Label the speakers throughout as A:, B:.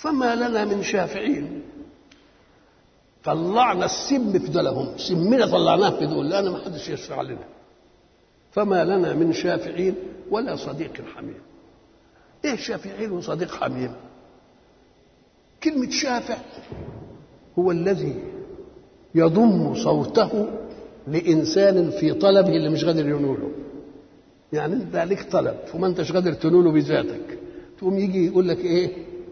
A: فما لنا من شافعين طلعنا السم في دولهم سمنا طلعناه في دول لأن ما حدش يشفع لنا فما لنا من شافعين ولا صديق حميم ايه شافعين وصديق حميم كلمة شافع هو الذي يضم صوته لإنسان في طلبه اللي مش قادر ينوله يعني انت عليك طلب وما انتش قادر تنوله بذاتك تقوم يجي يقول لك ايه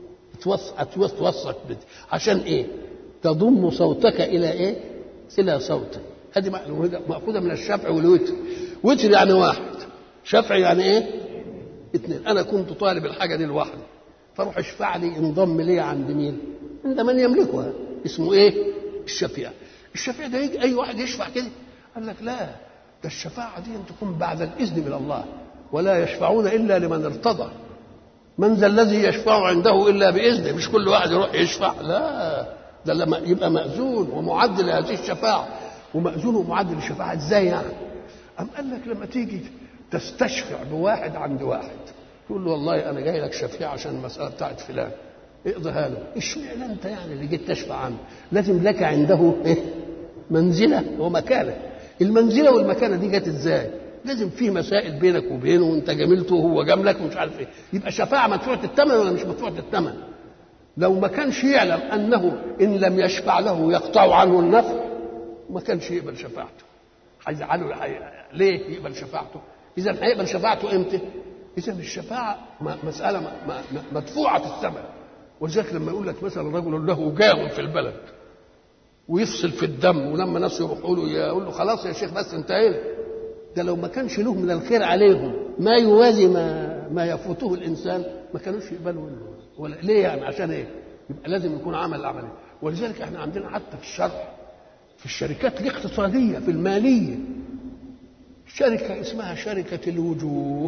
A: توثق عشان ايه تضم صوتك الى ايه الى صوته هذه ماخوذه من الشفع والوتر وتر يعني واحد شفع يعني ايه اثنين انا كنت طالب الحاجه دي لوحدي فاروح اشفع لي انضم لي عند مين عند من يملكها اسمه ايه الشفيع الشفيع ده يجي اي واحد يشفع كده قال لك لا ده الشفاعه دي أن تكون بعد الاذن من الله ولا يشفعون الا لمن ارتضى من ذا الذي يشفع عنده الا باذنه مش كل واحد يروح يشفع لا ده لما يبقى مأذون ومعد لهذه الشفاعة ومأذون ومعد للشفاعة ازاي يعني؟ أم قال لك لما تيجي تستشفع بواحد عند واحد تقول له والله أنا جاي لك شفيع عشان المسألة بتاعت فلان اقضيها له اشمعنى أنت يعني اللي جيت تشفع عنه لازم لك عنده إيه؟ منزلة ومكانة المنزلة والمكانة دي جت ازاي؟ لازم في مسائل بينك وبينه وانت جاملته وهو جاملك ومش عارف ايه يبقى شفاعة مدفوعة الثمن ولا مش مدفوعة الثمن؟ لو ما كانش يعلم انه ان لم يشفع له يقطع عنه النفع ما كانش يقبل شفاعته هيزعله ليه يقبل شفاعته اذا هيقبل شفاعته امتى اذا الشفاعه مساله مدفوعه الثمن ولذلك لما يقول لك مثلا رجل له جاه في البلد ويفصل في الدم ولما ناس يروحوا له يقول له خلاص يا شيخ بس انتهينا ده لو ما كانش له من الخير عليهم ما يوازي ما ما يفوته الانسان ما كانوش يقبلوا منه ولا ليه يعني عشان ايه؟ يبقى لازم يكون عمل العمليه ولذلك احنا عندنا حتى في الشرع في الشركات الاقتصاديه في الماليه شركه اسمها شركه الوجوه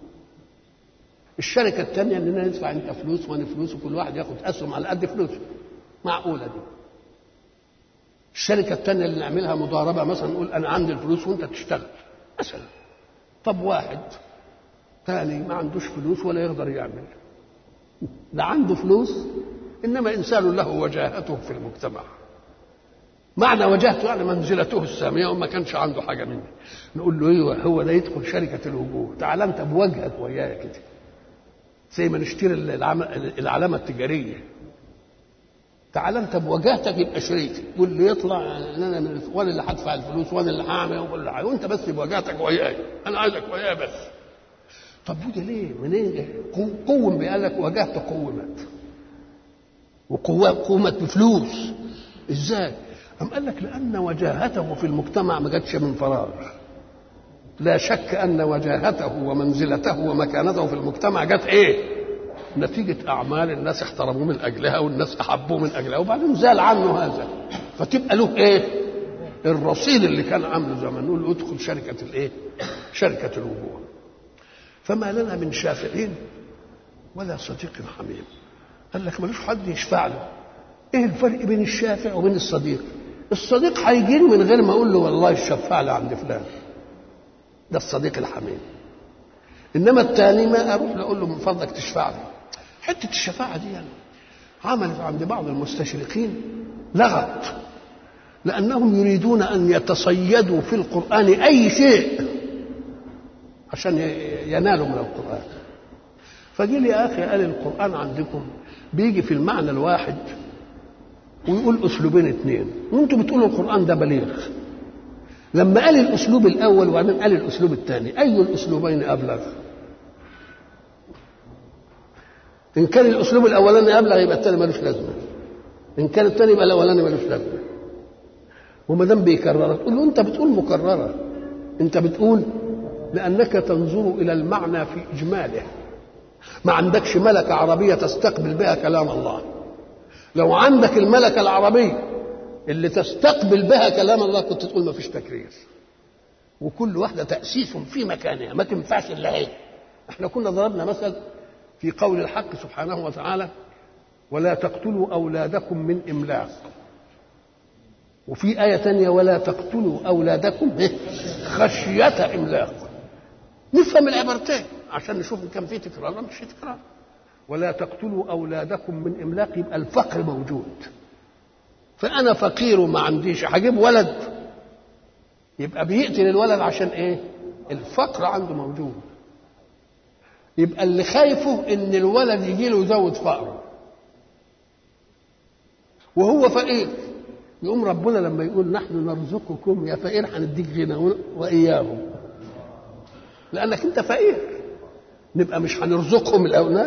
A: الشركه الثانيه اننا ندفع انت فلوس وانا فلوس وكل واحد ياخد اسهم على قد فلوسه معقوله دي الشركه الثانيه اللي نعملها مضاربه مثلا نقول انا عندي الفلوس وانت تشتغل مثلا طب واحد ثاني ما عندوش فلوس ولا يقدر يعمل لا عنده فلوس انما انسان له وجاهته في المجتمع معنى وجاهته يعني منزلته الساميه وما كانش عنده حاجه منه نقول له ايوه هو ده يدخل شركه الوجوه تعال انت بوجهك ويايا كده زي ما نشتري العلامه التجاريه تعال انت بوجاهتك يبقى شريك واللي يطلع انا من وانا اللي هدفع الفلوس وانا اللي هعمل وكل حاجه وانت بس بوجاهتك وياي انا عايزك وياي بس طب وده ليه؟ منين؟ قوم قال لك وجهت قومت وقومت بفلوس ازاي؟ أم قال لك لأن وجاهته في المجتمع ما جاتش من فراغ لا شك أن وجاهته ومنزلته ومكانته في المجتمع جت إيه؟ نتيجة أعمال الناس احترموه من أجلها والناس أحبوه من أجلها وبعدين زال عنه هذا فتبقى له إيه؟ الرصيد اللي كان عامله زمان نقول له ادخل شركة الإيه؟ شركة الوجوه فما لنا من شافعين ولا صديق حميم قال لك ملوش حد يشفع له ايه الفرق بين الشافع وبين الصديق الصديق هيجيني من غير ما اقول له والله الشفاع لي عند فلان ده الصديق الحميم انما الثاني ما اروح اقول له من فضلك تشفع لي حته الشفاعه دي يعني عملت عند بعض المستشرقين لغط لانهم يريدون ان يتصيدوا في القران اي شيء عشان ينالوا من القران فجي لي يا اخي قال القران عندكم بيجي في المعنى الواحد ويقول اسلوبين اثنين وانتم بتقولوا القران ده بليغ لما قال الاسلوب الاول وبعدين قال الاسلوب الثاني اي الاسلوبين ابلغ ان كان الاسلوب الاولاني ابلغ يبقى الثاني ملوش لازمه ان كان الثاني يبقى الاولاني ملوش لازمه وما دام بيكررها تقول له انت بتقول مكرره انت بتقول لانك تنظر الى المعنى في اجماله ما عندكش ملكه عربيه تستقبل بها كلام الله لو عندك الملكه العربيه اللي تستقبل بها كلام الله كنت تقول ما فيش تكرير وكل واحده تاسيس في مكانها ما تنفعش الا هي احنا كنا ضربنا مثل في قول الحق سبحانه وتعالى ولا تقتلوا اولادكم من املاق وفي آية تانية ولا تقتلوا أولادكم خشية إملاق نفهم العبارتين عشان نشوف إن كان في تكرار ولا مش في تكرار ولا تقتلوا اولادكم من املاق يبقى الفقر موجود فانا فقير وما عنديش هجيب ولد يبقى بيقتل الولد عشان ايه الفقر عنده موجود يبقى اللي خايفه ان الولد يجي له يزود فقره وهو فقير يقوم ربنا لما يقول نحن نرزقكم يا فقير هنديك غنى واياهم لانك انت فقير نبقى مش هنرزقهم الاولاد